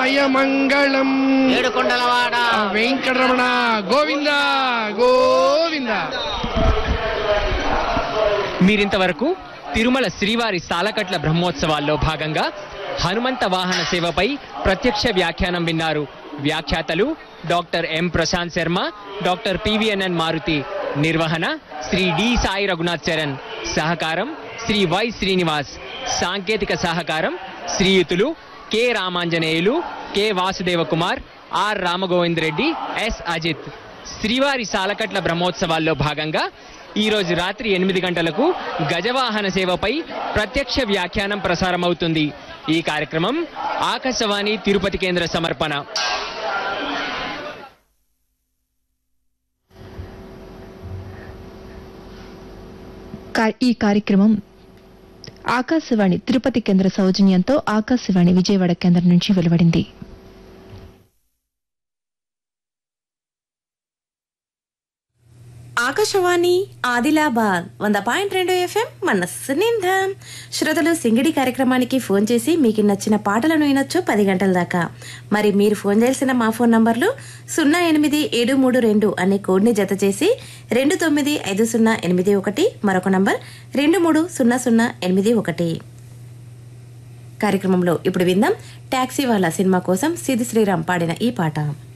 రామాయ మంగళం ఏడుకొండలవాడ వెంకటరమణ గోవింద గోవింద మీరింతవరకు తిరుమల శ్రీవారి సాలకట్ల బ్రహ్మోత్సవాల్లో భాగంగా హనుమంత వాహన సేవపై ప్రత్యక్ష వ్యాఖ్యానం విన్నారు వ్యాఖ్యాతలు doctor M Prashanth Sharma doctor PVNN Maruthi నిర్వహణ శ్రీ డి సాయి రఘునాథ్ చరణ్ సహకారం శ్రీ వై శ్రీనివాస్ సాంకేతిక సహకారం శ్రీయుతులు K Ramanjaneyulu K Vasudeva Kumar R Ramagovind Reddy S Ajith శ్రీవారి సాలకట్ల బ్రహ్మోత్సవాల్లో భాగంగా ఈ రోజు రాత్రి ఎనిమిది గంటలకు గజవాహన సేవపై ప్రత్యక్ష వ్యాఖ్యానం ప్రసారమవుతుంది ఈ కార్యక్రమం ఆకాశవాణి తిరుపతి కేంద్ర సమర్పణ కా- ఈ కార్యక్రమం ఆకాశవాణి తిరుపతి కేంద్ర సౌజన్యంతో ఆకాశవాణి విజయవాడ కేంద్రం నుంచి వెలువడింది ఆకాశవాణి ఆదిలాబాద్ వంద పాయింట్ రెండు ఎఫ్ఎం మనస్సు నిండా శ్రోతలు సింగిడి కార్యక్రమానికి ఫోన్ చేసి మీకు నచ్చిన పాటలను వినొచ్చు పది గంటల దాకా మరి మీరు ఫోన్ చేయాల్సిన మా ఫోన్ నంబర్లు సున్నా ఎనిమిది ఏడు మూడు రెండు అనే కోడ్ని జత చేసి రెండు తొమ్మిది ఐదు సున్నా ఎనిమిది ఒకటి మరొక నంబర్ రెండు మూడు సున్నా సున్నా ఎనిమిది ఒకటి కార్యక్రమంలో ఇప్పుడు విందాం టాక్సీ వాళ్ళ సినిమా కోసం సిద్ధి శ్రీరామ్ పాడిన ఈ పాట